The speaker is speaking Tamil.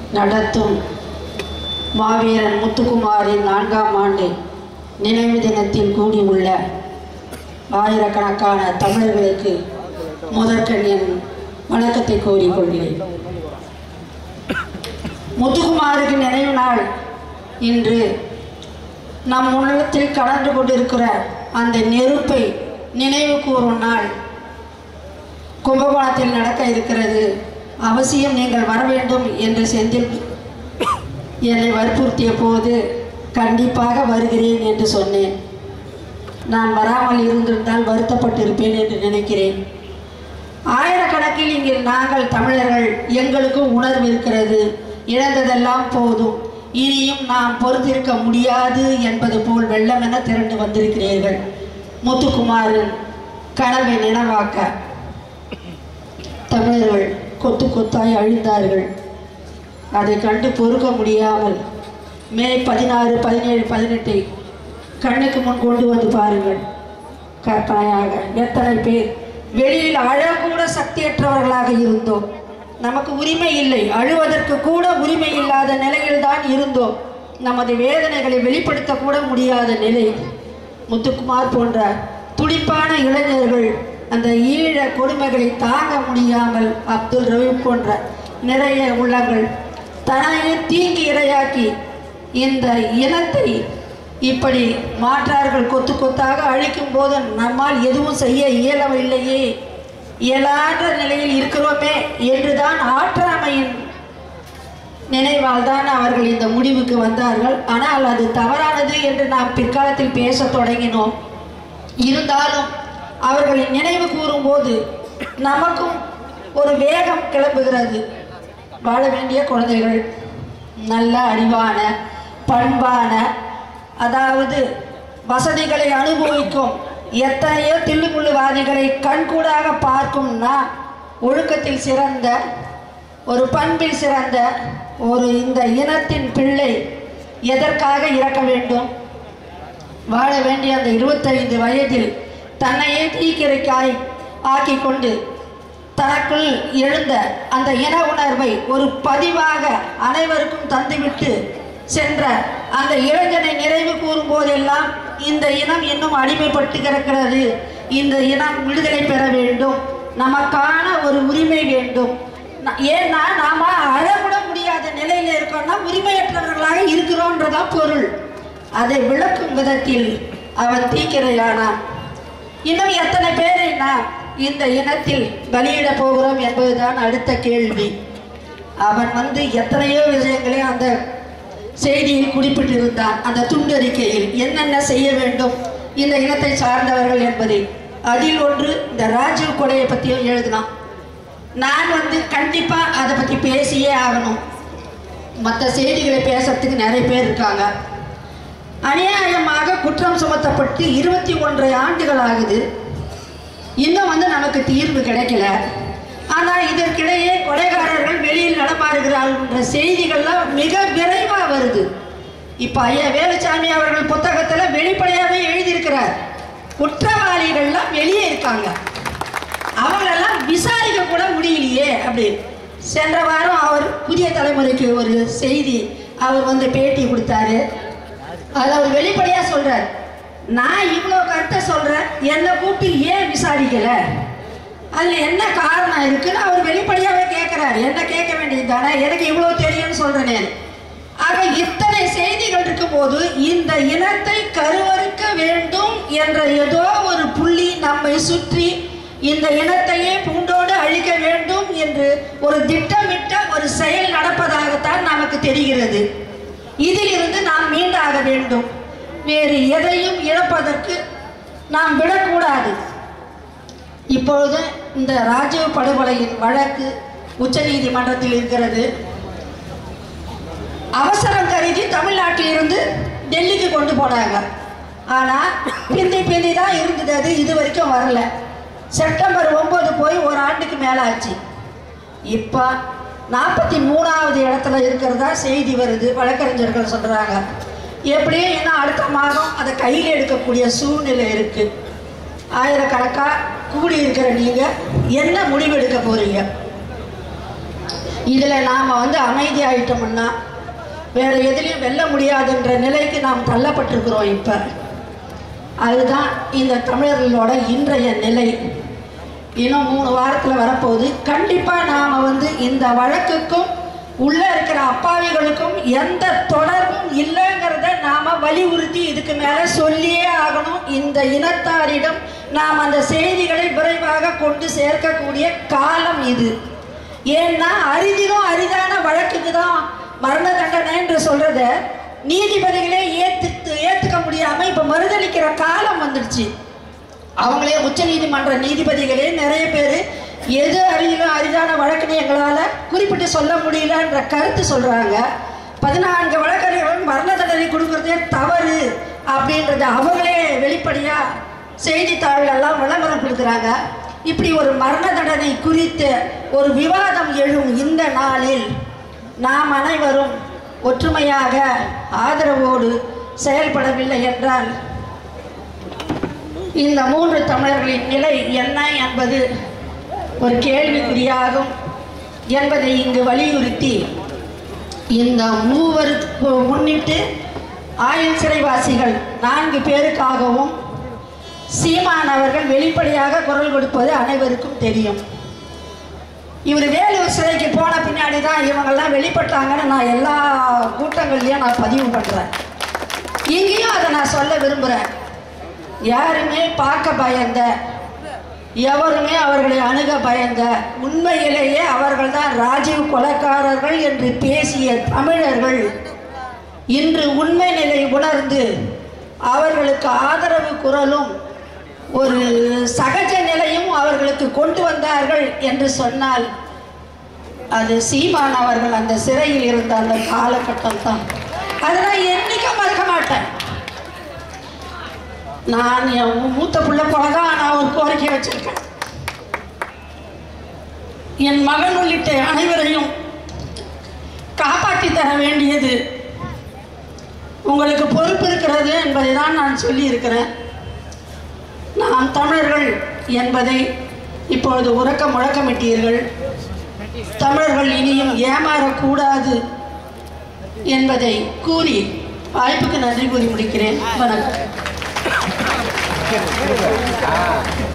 நடத்தும் மாவீரன் முத்துக்குமாரின் நான்காம் ஆண்டு நினைவு தினத்தில் கூடியுள்ள ஆயிரக்கணக்கான தமிழர்களுக்கு முதற்கண் என் வணக்கத்தை கோரிக்கொள்கிறேன் முத்துக்குமாருக்கு நினைவு நாள் இன்று நம் உள்ளத்தில் கலந்து கொண்டிருக்கிற அந்த நெருப்பை நினைவு கூறும் நாள் கும்பகோணத்தில் நடக்க இருக்கிறது அவசியம் நீங்கள் வர வேண்டும் என்று செந்தில் என்னை வற்புறுத்திய போது கண்டிப்பாக வருகிறேன் என்று சொன்னேன் நான் வராமல் இருந்திருந்தால் வருத்தப்பட்டிருப்பேன் என்று நினைக்கிறேன் ஆயிரக்கணக்கில் இங்கே நாங்கள் தமிழர்கள் எங்களுக்கும் உணர்வு இருக்கிறது இழந்ததெல்லாம் போதும் இனியும் நாம் பொறுத்திருக்க முடியாது என்பது போல் வெள்ளமென திரண்டு வந்திருக்கிறீர்கள் முத்துக்குமாரின் கனவை நினைவாக்க தமிழர்கள் கொத்து கொத்தாய் அழிந்தார்கள் அதை கண்டு பொறுக்க முடியாமல் மே பதினாறு பதினேழு பதினெட்டை கண்ணுக்கு முன் கொண்டு வந்து பாருங்கள் கற்பனையாக எத்தனை பேர் வெளியில் அழக்கூட சக்தியற்றவர்களாக இருந்தோம் நமக்கு உரிமை இல்லை அழுவதற்கு கூட உரிமை இல்லாத நிலையில்தான் இருந்தோம் நமது வேதனைகளை வெளிப்படுத்த கூட முடியாத நிலை முத்துக்குமார் போன்ற துடிப்பான இளைஞர்கள் அந்த ஈழ கொடுமைகளை தாங்க முடியாமல் அப்துல் ரவி போன்ற நிறைய உள்ளங்கள் தன்னையே தீங்கி இரையாக்கி இந்த இனத்தை இப்படி மாற்றார்கள் கொத்து கொத்தாக அழிக்கும் போது நம்மால் எதுவும் செய்ய இயலவில்லையே இயலாத நிலையில் இருக்கிறோமே என்றுதான் ஆற்றாமையின் நினைவால் தான் அவர்கள் இந்த முடிவுக்கு வந்தார்கள் ஆனால் அது தவறானது என்று நாம் பிற்காலத்தில் பேசத் தொடங்கினோம் இருந்தாலும் அவர்களின் நினைவு கூறும்போது நமக்கும் ஒரு வேகம் கிளம்புகிறது வாழ வேண்டிய குழந்தைகள் நல்ல அறிவான பண்பான அதாவது வசதிகளை அனுபவிக்கும் எத்தனையோ தில்லுமுள்ளுவாதிகளை கண்கூடாக பார்க்கும் நான் ஒழுக்கத்தில் சிறந்த ஒரு பண்பில் சிறந்த ஒரு இந்த இனத்தின் பிள்ளை எதற்காக இறக்க வேண்டும் வாழ வேண்டிய அந்த இருபத்தைந்து வயதில் தன்னையே தீக்கிரைக்காய் ஆக்கி கொண்டு தனக்குள் எழுந்த அந்த இன உணர்வை ஒரு பதிவாக அனைவருக்கும் தந்துவிட்டு சென்ற அந்த இளைஞனை நிறைவு கூறும் போதெல்லாம் இந்த இனம் இன்னும் அடிமைப்பட்டு கிடக்கிறது இந்த இனம் விடுதலை பெற வேண்டும் நமக்கான ஒரு உரிமை வேண்டும் ந- ஏன்னா நாம அழக்கூட முடியாத நிலையில இருக்கோம்னா உரிமையற்றவர்களாக இருக்கிறோன்றதான் பொருள் அதை விளக்கும் விதத்தில் அவன் தீக்கிரையானான் இன்னும் எத்தனை பேரை நாம் இந்த இனத்தில் பலியிட போகிறோம் என்பதுதான் அடுத்த கேள்வி அவன் வந்து எத்தனையோ விஷயங்களை அந்த செய்தியில் குறிப்பிட்டிருந்தான் அந்த துண்டறிக்கையில் என்னென்ன செய்ய வேண்டும் இந்த இனத்தை சார்ந்தவர்கள் என்பதை அதில் ஒன்று இந்த ராஜீவ் கொலையை பற்றியும் எழுதினான் நான் வந்து கண்டிப்பாக அதை பற்றி பேசியே ஆகணும் மற்ற செய்திகளை பேசுறதுக்கு நிறைய பேர் இருக்காங்க அநியாயமாக குற்றம் சுமத்தப்பட்டு இருபத்தி ஒன்றரை ஆண்டுகள் ஆகுது இன்னும் வந்து நமக்கு தீர்வு கிடைக்கல ஆனால் இதற்கிடையே கொலைகாரர்கள் வெளியில் நடமாறுகிறார்கள்ன்ற செய்திகள்லாம் மிக விரைவாக வருது இப்போ ஐயா வேலுச்சாமி அவர்கள் புத்தகத்தில் வெளிப்படையாகவே எழுதியிருக்கிறார் குற்றவாளிகள்லாம் வெளியே இருக்காங்க அவங்களெல்லாம் விசாரிக்க கூட முடியலையே அப்படி சென்ற வாரம் அவர் புதிய தலைமுறைக்கு ஒரு செய்தி அவர் வந்து பேட்டி கொடுத்தாரு அதில் அவர் வெளிப்படையாக சொல்றார் நான் இவ்வளோ கருத்தை சொல்கிறேன் என்னை கூப்பிட்டு ஏன் விசாரிக்கல அதில் என்ன காரணம் இருக்குன்னு அவர் வெளிப்படையாகவே கேட்குறாரு என்ன கேட்க வேண்டியது தானே எனக்கு இவ்வளோ தெரியும்னு சொல்கிறேனே ஆக இத்தனை செய்திகள் இருக்கும்போது இந்த இனத்தை கருவறுக்க வேண்டும் என்ற ஏதோ ஒரு புள்ளி நம்மை சுற்றி இந்த இனத்தையே பூண்டோடு அழிக்க வேண்டும் என்று ஒரு திட்டமிட்ட ஒரு செயல் நடப்பதாகத்தான் நமக்கு தெரிகிறது இதிலிருந்து நாம் மீண்டாக வேண்டும் வேறு எதையும் இழப்பதற்கு நாம் விடக்கூடாது இப்பொழுது இந்த ராஜீவ் படுகொலையின் வழக்கு உச்சநீதிமன்றத்தில் இருக்கிறது அவசரம் கருதி தமிழ்நாட்டில் இருந்து டெல்லிக்கு கொண்டு போனாங்க ஆனால் பிந்தி பிந்தி தான் இருந்தது அது இது வரைக்கும் வரல செப்டம்பர் ஒம்பது போய் ஒரு ஆண்டுக்கு மேலே ஆச்சு இப்போ நாற்பத்தி மூணாவது இடத்துல இருக்கிறதா செய்தி வருது வழக்கறிஞர்கள் சொல்கிறாங்க எப்படியும் இன்னும் அடுத்த மாதம் அதை கையில் எடுக்கக்கூடிய சூழ்நிலை இருக்குது ஆயிரக்கணக்காக கூடி இருக்கிற நீங்கள் என்ன முடிவு எடுக்க போகிறீங்க இதில் நாம் வந்து அமைதி ஆயிட்டோம்னா வேறு எதுலேயும் வெல்ல முடியாதுன்ற நிலைக்கு நாம் தள்ளப்பட்டிருக்கிறோம் இப்போ அதுதான் இந்த தமிழர்களோட இன்றைய நிலை இன்னும் மூணு வாரத்தில் வரப்போகுது கண்டிப்பாக நாம் வந்து இந்த வழக்குக்கும் உள்ளே இருக்கிற அப்பாவிகளுக்கும் எந்த தொடர்பும் இல்லைங்கிறத நாம் வலியுறுத்தி இதுக்கு மேலே சொல்லியே ஆகணும் இந்த இனத்தாரிடம் நாம் அந்த செய்திகளை விரைவாக கொண்டு சேர்க்கக்கூடிய காலம் இது ஏன்னா அரிதிலும் அரிதான வழக்குக்கு தான் மரண தண்டனை என்று சொல்கிறத நீதிபதிகளே ஏற்று ஏற்றுக்க முடியாமல் இப்போ மறுதளிக்கிற காலம் வந்துடுச்சு அவங்களே உச்ச நீதிமன்ற நீதிபதிகளே நிறைய பேர் எது அரிதிலும் அரிதான வழக்குன்னு எங்களால் குறிப்பிட்டு சொல்ல முடியலன்ற கருத்து சொல்கிறாங்க பதினான்கு வழக்கறிஞர்களும் மரண தண்டனை கொடுக்கறதே தவறு அப்படின்றத அவங்களே வெளிப்படையாக செய்தித்தாள்கள்லாம் விளம்பரம் கொடுக்குறாங்க இப்படி ஒரு மரண தண்டனை குறித்து ஒரு விவாதம் எழும் இந்த நாளில் நாம் அனைவரும் ஒற்றுமையாக ஆதரவோடு செயல்படவில்லை என்றால் இந்த மூன்று தமிழர்களின் நிலை என்ன என்பது ஒரு கேள்விக்குறியாகும் என்பதை இங்கு வலியுறுத்தி இந்த மூவருக்கு முன்னிட்டு ஆயுள் சிறைவாசிகள் நான்கு பேருக்காகவும் சீமான் அவர்கள் வெளிப்படையாக குரல் கொடுப்பது அனைவருக்கும் தெரியும் இவர் வேலூர் சிறைக்கு போன பின்னாடி தான் இவங்கெல்லாம் வெளிப்பட்டாங்கன்னு நான் எல்லா கூட்டங்கள்லையும் நான் பதிவு பண்ணுறேன் இங்கேயும் அதை நான் சொல்ல விரும்புகிறேன் யாருமே பார்க்க பயந்த எவருமே அவர்களை அணுக பயந்த உண்மையிலேயே அவர்கள் தான் ராஜீவ் கொலைக்காரர்கள் என்று பேசிய தமிழர்கள் இன்று உண்மை நிலை உணர்ந்து அவர்களுக்கு ஆதரவு குரலும் ஒரு சகஜ நிலையும் அவர்களுக்கு கொண்டு வந்தார்கள் என்று சொன்னால் அது சீமான் அவர்கள் அந்த சிறையில் இருந்த அந்த காலகட்டம் தான் அதை நான் என்னைக்கும் மறக்க மாட்டேன் நான் என் மூத்த பிள்ளை போலதான் நான் ஒரு கோரிக்கை வச்சிருக்கேன் என் மகன் உள்ளிட்ட அனைவரையும் காப்பாற்றி தர வேண்டியது உங்களுக்கு பொறுப்பு இருக்கிறது என்பதை தான் நான் சொல்லியிருக்கிறேன் நாம் தமிழர்கள் என்பதை இப்பொழுது உறக்க முழக்கமிட்டீர்கள் தமிழர்கள் இனியும் ஏமாறக்கூடாது என்பதை கூறி வாய்ப்புக்கு நன்றி கூறி முடிக்கிறேன் வணக்கம்